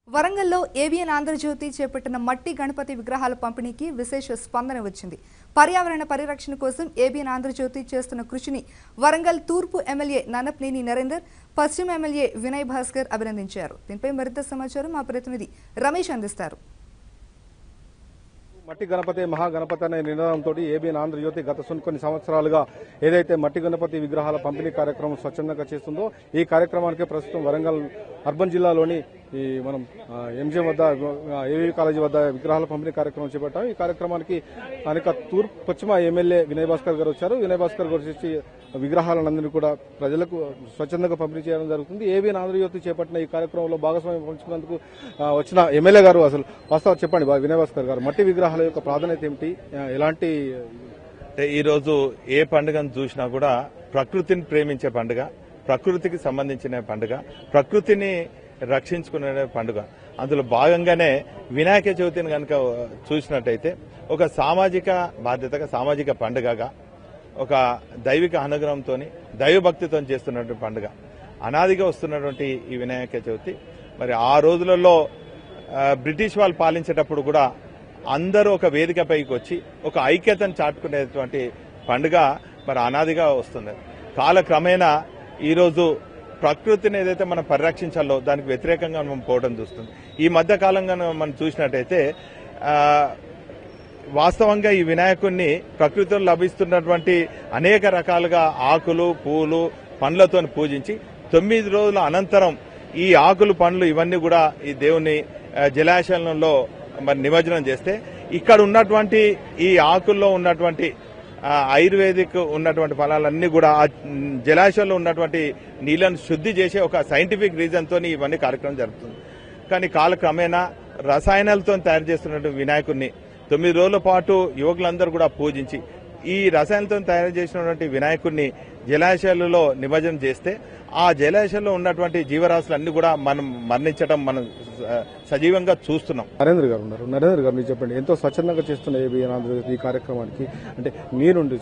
వరంగల్లో ఏబిఎన్ ఆంధ్రజ్యోతి చేపట్టిన మట్టి గణపతి విగ్రహాల పంపిణీకి విశేష స్పందన వచ్చింది పర్యావరణ పరిరక్షణ కోసం ఏబిఎన్ ఆంధ్రజ్యోతి చేస్తున్న కృషిని వరంగల్ తూర్పు ఎమ్మెల్యే ననప్నేని నరేందర్ పశ్చిమ ఎమ్మెల్యే వినయ్ భాస్కర్ అభినందించారు దీనిపై మరింత సమాచారం మా ప్రతినిధి రమేష్ అందిస్తారు మట్టి గణపతి మహాగణపతి అనే నినాదంతో ఏబిఎన్ ఆంధ్రజ్యోతి గత కొన్ని కొన్ని సంవత్సరాలుగా ఏదైతే మట్టి గణపతి విగ్రహాల పంపిణీ కార్యక్రమం స్వచ్ఛందంగా చేస్తుందో ఈ కార్యక్రమానికి ప్రస్తుతం వరంగల్ అర్బన్ జిల్లాలోని ఈ మనం ఎంజిఎం వద్ద ఏవీ కాలేజీ వద్ద విగ్రహాల పంపిణీ కార్యక్రమం చేపట్టాం ఈ కార్యక్రమానికి అనేక తూర్పు పశ్చిమ ఎమ్మెల్యే వినయ్ భాస్కర్ గారు వచ్చారు వినయ్ భాస్కర్ గారు వచ్చి విగ్రహాలందరినీ కూడా ప్రజలకు స్వచ్ఛందంగా పంపిణీ చేయడం జరుగుతుంది ఏబిఎన్ ఆంధ్రజ్యోతి చేపట్టిన ఈ కార్యక్రమంలో భాగస్వామ్యం పంచుకున్నందుకు ఆ, వచ్చిన ఎమ్మెల్యే గారు అసలు వాస్తవం చెప్పండి బా- వినయ్ భాస్కర్ గారు మట్టి విగ్రహాల యొక్క ప్రాధాన్యత ఏమిటి ఆ, ఎలాంటి అంటే ఈరోజు ఏ పండుగను చూసినా కూడా ప్రకృతిని ప్రేమించే పండుగ ప్రకృతికి సంబంధించిన పండుగ ప్రకృతిని రక్షించుకునే పండుగ అందులో భాగంగానే వినాయక చవితిని కనుక చూసినట్టయితే ఒక సామాజిక బాధ్యతగా సామాజిక పండుగగా ఒక దైవిక అనుగ్రహంతో దైవభక్తితో చేస్తున్నటువంటి పండుగ అనాదిగా వస్తున్నటువంటి ఈ వినాయక చవితి మరి ఆ రోజులలో ఆ, బ్రిటిష్ వాళ్ళు పాలించేటప్పుడు కూడా అందరూ ఒక వేదికపైకి వచ్చి ఒక ఐక్యతను చాటుకునేటువంటి పండుగ మరి అనాదిగా వస్తుంది కాలక్రమేణా ఈరోజు ప్రకృతిని ఏదైతే మనం పరిరక్షించాలో దానికి వ్యతిరేకంగా మనం పోవడం చూస్తుంది ఈ మధ్య కాలంగా మనం చూసినట్టయితే ఆ, వాస్తవంగా ఈ వినాయకుడిని ప్రకృతిలో లభిస్తున్నటువంటి అనేక రకాలుగా ఆకులు పూలు పండ్లతో పూజించి తొమ్మిది రోజుల అనంతరం ఈ ఆకులు పండ్లు ఇవన్నీ కూడా ఈ దేవుని ఆ, జలాశయంలో మరి నిమజ్జనం చేస్తే ఇక్కడ ఉన్నటువంటి ఈ ఆకుల్లో ఉన్నటువంటి ఆ, ఆయుర్వేదిక్ ఉన్నటువంటి ఫలాలన్నీ కూడా ఆ మ్, జలాశయంలో ఉన్నటువంటి నీళ్లను శుద్ధి చేసే ఒక సైంటిఫిక్ రీజన్ తోని ఇవన్నీ కార్యక్రమం జరుగుతుంది కానీ కాలక్రమేణా రసాయనాలతో తయారు చేస్తున్నటువంటి వినాయకుడిని తొమ్మిది రోజుల పాటు యువకులందరూ కూడా పూజించి ఈ రసాయనాలతో తయారు చేసినటువంటి వినాయకుడిని జలాశయాలలో నిమజ్జనం చేస్తే ఆ జలాశయంలో ఉన్నటువంటి జీవరాశులన్నీ కూడా మనం మరణించడం మనం ఆ, సజీవంగా చూస్తున్నాం నరేంద్ర గారు ఉన్నారు నరేంద్ర గారు మీరు చెప్పండి ఎంతో స్వచ్ఛందంగా చేస్తున్న ఏబిఎన్ ఆంధ్రజ్యోతి ఈ కార్యక్రమానికి అంటే మీరుండి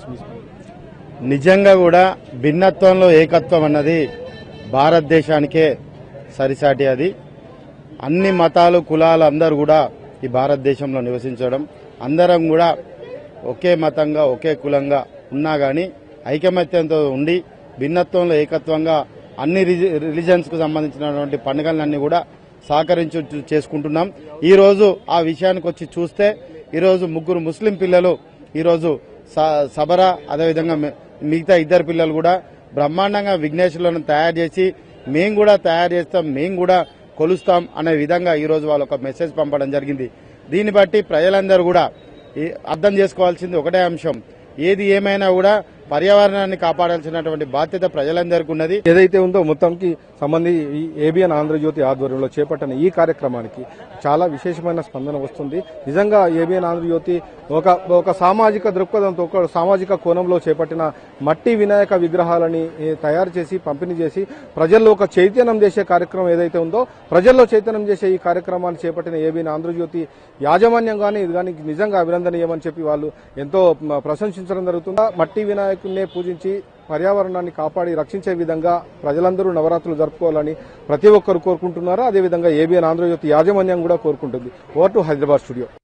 నిజంగా కూడా భిన్నత్వంలో ఏకత్వం అన్నది భారతదేశానికే సరిసాటి అది అన్ని మతాలు కులాలు అందరూ కూడా ఈ భారతదేశంలో నివసించడం అందరం కూడా ఒకే మతంగా ఒకే కులంగా ఉన్నా గాని ఐకమత్యంతో ఉండి భిన్నత్వంలో ఏకత్వంగా అన్ని రిలీజన్స్ కు సంబంధించినటువంటి పండుగలన్నీ కూడా సహకరించు చూ- చేసుకుంటున్నాం ఈ రోజు ఆ విషయానికి వచ్చి చూస్తే ఈ రోజు ముగ్గురు ముస్లిం పిల్లలు ఈ రోజు స- సబరా అదేవిధంగా మి- మిగతా ఇద్దరు పిల్లలు కూడా బ్రహ్మాండంగా విఘ్నేశ్వరులను తయారు చేసి మేము కూడా తయారు చేస్తాం మేము కూడా కొలుస్తాం అనే విధంగా ఈ రోజు వాళ్ళు ఒక మెసేజ్ పంపడం జరిగింది దీన్ని బట్టి ప్రజలందరూ కూడా ఈ- అర్థం చేసుకోవాల్సింది ఒకటే అంశం ఏది ఏమైనా కూడా పర్యావరణాన్ని కాపాడాల్సినటువంటి బాధ్యత ప్రజలందరికీ ఉన్నది ఏదైతే ఉందో మొత్తానికి సంబంధించి ఈ ఏబిఎన్ ఆంధ్రజ్యోతి ఆధ్వర్యంలో చేపట్టిన ఈ కార్యక్రమానికి చాలా విశేషమైన స్పందన వస్తుంది నిజంగా ఏబిఎన్ ఆంధ్రజ్యోతి ఒక ఒక సామాజిక దృక్పథంతో ఒక సామాజిక కోణంలో చేపట్టిన మట్టి వినాయక విగ్రహాలని ఏ, తయారు చేసి పంపిణీ చేసి ప్రజల్లో ఒక చైతన్యం చేసే కార్యక్రమం ఏదైతే ఉందో ప్రజల్లో చైతన్యం చేసే ఈ కార్యక్రమాన్ని చేపట్టిన ఏబిఎన్ ఆంధ్రజ్యోతి యాజమాన్యం కానీ ఇది కానీ నిజంగా అభినందనీయమని చెప్పి వాళ్ళు ఎంతో మ, ప్రశంసించడం జరుగుతుంది మట్టి వినాయకుడినే పూజించి పర్యావరణాన్ని కాపాడి రక్షించే విధంగా ప్రజలందరూ నవరాత్రులు జరుపుకోవాలని ప్రతి ఒక్కరు కోరుకుంటున్నారు అదేవిధంగా ఏబిఎన్ ఆంధ్రజ్యోతి యాజమాన్యం కూడా కోరుకుంటుంది ఓవర్ టు హైదరాబాద్ స్టూడియో